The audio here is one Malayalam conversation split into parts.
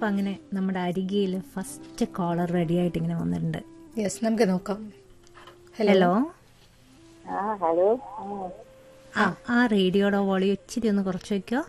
അപ്പൊ അങ്ങനെ നമ്മുടെ അരികയിൽ ഫസ്റ്റ് കോളർ റെഡി ആയിട്ട് ഇങ്ങനെ വന്നിട്ടുണ്ട് യെസ് നമുക്ക് നോക്കാം ഹലോ ആ ഹലോ ആ ആ റേഡിയോയുടെ വോളി ഇച്ചിരി ഒന്ന് കുറച്ച് വെക്കോ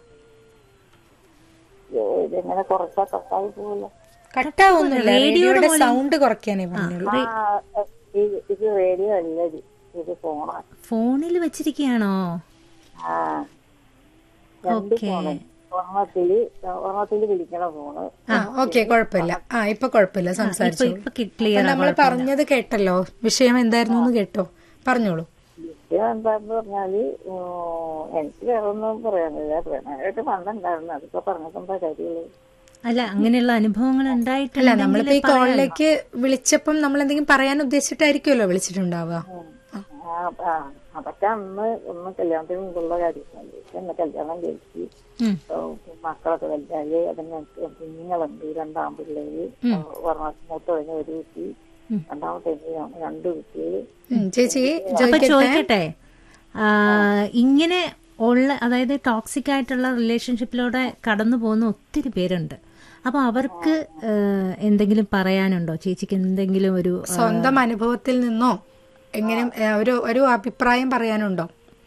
അയ്യോ, ഇതെങ്ങനെ കുറച്ചാ കട്ടായി പോവല്ലോ കട്ടാവൊന്നുമില്ല റേഡിയോയുടെ സൗണ്ട് കുറയ്ക്കാനേ പറഞ്ഞുള്ളൂ ആ ഇത് ഇത് റേഡിയോ അല്ല ഇത് ഇത് ഫോണാണ് ഫോണിൽ വെച്ചിരിക്കുകയാണോ ആ രണ്ട് ഓക്കെ ഫോണ് ഒരെണ്ണത്തില് ഒരെണ്ണത്തില് വിളിക്കണ ഫോണ് ആ ഓക്കെ കുഴപ്പമില്ല ആ ഇപ്പൊ കുഴപ്പമില്ല ഇപ്പൊ സംസാരിച്ചു ഇപ്പൊ ക്ലിയർ നമ്മൾ പറഞ്ഞത് കേട്ടല്ലോ വിഷയം എന്തായിരുന്നു എന്ന് കേട്ടോ പറഞ്ഞോളൂ വിഷയം എന്താന്ന് പറഞ്ഞാല് ഉം, എനിക്ക് വേറെ ഒന്നും പറയാനില്ല പ്രണയമായിട്ട് പണ്ടുണ്ടായിരുന്നു അതിപ്പോ പറഞ്ഞിട്ട് എന്താ കാര്യമുള്ളൂ അല്ല അങ്ങനെയുള്ള അനുഭവങ്ങൾ അല്ല ഉണ്ടായിട്ടുണ്ടെങ്കിൽ നമ്മളിപ്പോ ഈ കോളിലേക്ക് വിളിച്ചപ്പം നമ്മൾ എന്തെങ്കിലും പറയാൻ ഉദ്ദേശിച്ചിട്ടായിരിക്കുമല്ലോ വിളിച്ചിട്ടുണ്ടാവുക ആ, ആ, അതൊക്കെ അന്ന് ഒന്ന് കല്യാണത്തിന് മുമ്പുള്ള കാര്യങ്ങളല്ലേ എന്നെ കല്യാണം കഴിച്ച് ഉം. ഓ, മക്കളൊക്കെ വലുതായി അതിന് കുഞ്ഞുങ്ങളുണ്ട് രണ്ടാമ്പിള്ളേര് പറഞ്ഞ മൂത്തതിന് ഒരു കുട്ടി രണ്ടാമത്തെ രണ്ട് കുട്ടികൾ ഉം, ചേച്ചി അപ്പൊ ചോദിക്കട്ടെ ചോദിക്കട്ടെ ആ, ഇങ്ങനെ ഉള്ള അതായത് ടോക്സിക് ആയിട്ടുള്ള റിലേഷൻഷിപ്പിലൂടെ കടന്നു പോകുന്ന ഒത്തിരി പേരുണ്ട് അപ്പൊ അവർക്ക് ഏ, എന്തെങ്കിലും പറയാനുണ്ടോ ചേച്ചിക്ക് എന്തെങ്കിലും ഒരു സ്വന്തം അനുഭവത്തിൽ നിന്നോ എങ്ങനെ ഏ, ഒരു ഒരു അഭിപ്രായം പറയാനുണ്ടോ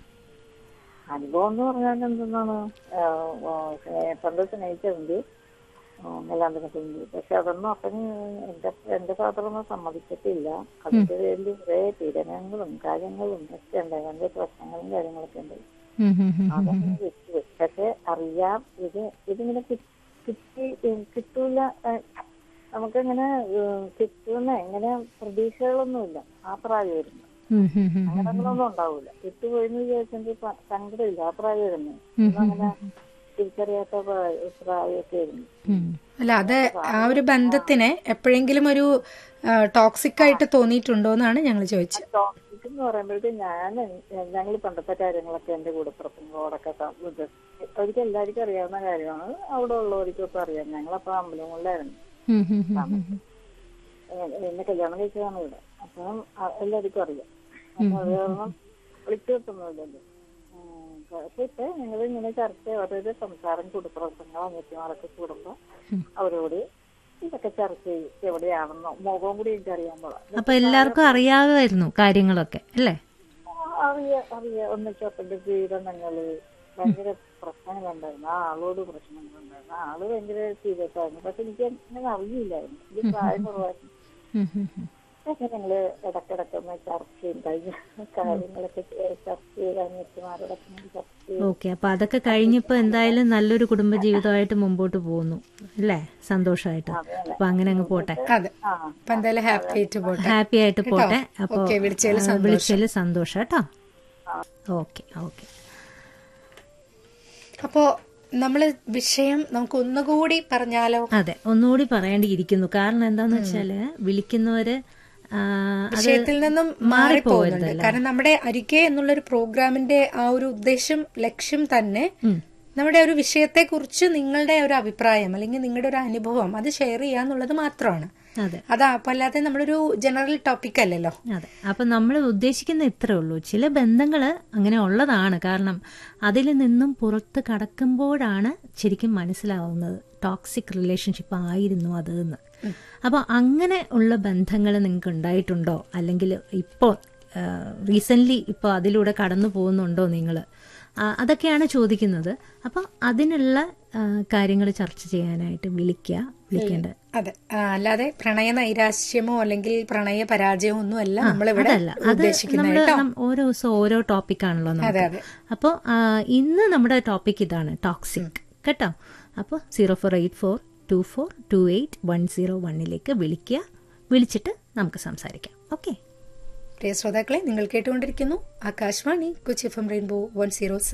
അനുഭവം എന്ന് പറഞ്ഞാൽ എന്തെന്നാണ് പണ്ട് സ്നേഹിച്ചിട്ടുണ്ട് കല്യാണത്തിന് കുഞ്ഞു പക്ഷെ അതൊന്നും അപ്പന് എന്റെ എന്റെ ഫാദറൊന്നും സമ്മതിച്ചിട്ടില്ല അതിന്റെ പേരിൽ കുറെ പീഡനങ്ങളും കാര്യങ്ങളും ഒക്കെ ഉണ്ടായി അതിന്റെ പ്രശ്നങ്ങളും കാര്യങ്ങളൊക്കെ ഉണ്ട് ഉം, ഉം, ഉം. അതൊന്നും വിട്ടു പക്ഷെ അറിയാം ഇത് ഇതിങ്ങനെ കി- കിട്ടി കിട്ടൂല ഏഹ്, നമുക്കങ്ങനെ ഏഹ്, കിട്ടുന്ന എങ്ങനെ പ്രതീക്ഷകളൊന്നുമില്ല ആ പ്രായമായിരുന്നു ഉം, ഉം, ഉം. അങ്ങനങ്ങളൊന്നും ഉണ്ടാവൂല വിട്ടുപോയെന്ന് വിചാരിച്ചെങ്കിൽ പ- സങ്കടമില്ല ആ പ്രായമായിരുന്നു അങ്ങനെ തിരിച്ചറിയാത്ത പ്രായ- പ്രായമൊക്കെ ആയിരുന്നു ഉം. അല്ല അത് ആ ഒരു ബന്ധത്തിനെ എപ്പോഴെങ്കിലും ഒരു ടോക്സിക് ആയിട്ട് തോന്നിയിട്ടുണ്ടോ എന്നാണ് ഞങ്ങൾ ചോദിച്ചത് ടോക്സിക് എന്ന് പറയുമ്പോഴത്തേക്ക് ഞാൻ ഞങ്ങൾ പണ്ടത്തെ കാര്യങ്ങളൊക്കെ എന്റെ കൂടപ്പുറപ്പിനോടൊക്കെ അവർക്ക് എല്ലാവർക്കും അറിയാവുന്ന കാര്യമാണ് അവിടെ ഉള്ളവർക്കൊക്കെ അറിയാം ഞങ്ങളപ്പോ അമ്പലങ്ങളിലായിരുന്നു ഉം, ഉം, ഉം, ഉം. എ- എന്നെ കല്യാണം കഴിച്ചതാണ് ഇവിടെ അപ്പം അ- എല്ലാവർക്കും അറിയാം അപ്പൊ അത് കാരണം വിളിച്ചു കിട്ടുന്നില്ലല്ലോ അപ്പൊ ഇപ്പൊ ഞങ്ങൾ ഇങ്ങനെ ചർച്ച അതായത് സംസാരം കുടുംബങ്ങൾ അനിയത്തിമാരൊക്കെ കൂടുമ്പോ അവരോട് ഇതൊക്കെ ചർച്ച ചെയ്യും എവിടെയാണെന്നോ മുഖം കൂടി എനിക്ക് അറിയാൻ പാടില്ല അപ്പൊ എല്ലാവർക്കും അറിയാമായിരുന്നു കാര്യങ്ങളൊക്കെ അല്ലേ അറിയ അറിയ ഒന്നിച്ചപ്പന്റെ പീഡനങ്ങള് ഭയങ്കര പ്രശ്നങ്ങളുണ്ടായിരുന്നു ആ ആളോട് പ്രശ്നങ്ങളുണ്ടായിരുന്നു ആ ആള് ഭയങ്കര സീരിയസ് ആയിരുന്നു പക്ഷെ എനിക്ക് അങ്ങനെ അറിയില്ലായിരുന്നു എനിക്ക് പ്രായം കുറവായിരുന്നു ഉം, ഉം, ഉം. പക്ഷെ ഞങ്ങള് ഇടക്കിടക്ക് ഒന്ന് ചർച്ച ചെയ്യും കഴിഞ്ഞ കാര്യങ്ങളൊക്കെ ചർച്ച ചെയ്ത് അനിയത്തിമാരോടൊക്കെ ഒന്ന് ചർച്ച ചെയ്യും ഓക്കെ അപ്പൊ അതൊക്കെ കഴിഞ്ഞപ്പോ എന്തായാലും നല്ലൊരു കുടുംബ ജീവിതമായിട്ട് മുമ്പോട്ട് പോകുന്നു അല്ലേ സന്തോഷമായിട്ട് അപ്പൊ അങ്ങനെ അങ്ങ് പോട്ടെ അതെ അപ്പൊ എന്തായാലും ഹാപ്പി ആയിട്ട് പോട്ടെ ഹാപ്പി ആയിട്ട് പോട്ടെ അപ്പൊ ഓക്കേ, വിളിച്ചതില് ആ, വിളിച്ചതില് സന്തോഷം കേട്ടോ ഓക്കെ ഓക്കെ അപ്പോ നമ്മള് വിഷയം നമുക്ക് ഒന്നുകൂടി പറഞ്ഞാലോ അതെ ഒന്നുകൂടി പറയേണ്ടിയിരിക്കുന്നു കാരണം എന്താന്ന് വെച്ചാല് വിളിക്കുന്നവര് ആ, അത് വിഷയത്തിൽ നിന്നും മാറിപ്പോകുന്നുണ്ട് കാരണം നമ്മുടെ അരികെ എന്നുള്ളൊരു പ്രോഗ്രാമിന്റെ ആ ഒരു ഉദ്ദേശം ലക്ഷ്യം തന്നെ നമ്മുടെ ഒരു വിഷയത്തെ കുറിച്ച് നിങ്ങളുടെ ഒരു അഭിപ്രായം അല്ലെങ്കിൽ നിങ്ങളുടെ ഒരു അനുഭവം അത് ഷെയർ ചെയ്യാന്നുള്ളത് മാത്രമാണ് അതെ അതാ അപ്പൊ അല്ലാതെ നമ്മളൊരു ജനറൽ ടോപ്പിക് അല്ലല്ലോ അതെ അപ്പൊ നമ്മൾ ഉദ്ദേശിക്കുന്ന ഇത്രേ ഉള്ളൂ ചില ബന്ധങ്ങള് അങ്ങനെ ഉള്ളതാണ് കാരണം അതിൽ നിന്നും പുറത്ത് കടക്കുമ്പോഴാണ് ശരിക്കും മനസ്സിലാവുന്നത് ടോക്സിക് റിലേഷൻഷിപ്പ് ആയിരുന്നു അത് എന്ന് അപ്പൊ അങ്ങനെ ഉള്ള ബന്ധങ്ങൾ നിങ്ങൾക്ക് ഉണ്ടായിട്ടുണ്ടോ അല്ലെങ്കിൽ ഇപ്പോൾ റീസെന്റ് ഇപ്പോൾ അതിലൂടെ കടന്നു പോകുന്നുണ്ടോ നിങ്ങൾ അതൊക്കെയാണ് ചോദിക്കുന്നത് അപ്പൊ അതിനുള്ള കാര്യങ്ങൾ ചർച്ച ചെയ്യാനായിട്ട് വിളിക്കുക വിളിക്കേണ്ടത് അതെ ആ, അല്ലാതെ പ്രണയ നൈരാശ്യമോ അല്ലെങ്കിൽ പ്രണയ പരാജയമോ ഒന്നും അല്ല നമ്മളിവിടെ അതല്ല അത് ഉദ്ദേശിക്കുന്നത് നമ്മൾ കേട്ടോ ഓരോ ദിവസം ഓരോ ടോപ്പിക്കാണല്ലോ അതെ നമുക്ക് അതെ അപ്പോൾ ഇന്ന് നമ്മുടെ ടോപ്പിക് ഇതാണ് ടോക്സിക് കേട്ടോ അപ്പോൾ zero four eight four two four two eight one zero വണ്ണിലേക്ക് വിളിക്കുക വിളിച്ചിട്ട് നമുക്ക് സംസാരിക്കാം ഓക്കെ പ്രിയ ശ്രോതാക്കളെ നിങ്ങൾ കേട്ടുകൊണ്ടിരിക്കുന്നു Akashvani Kochi F M rainbow one zero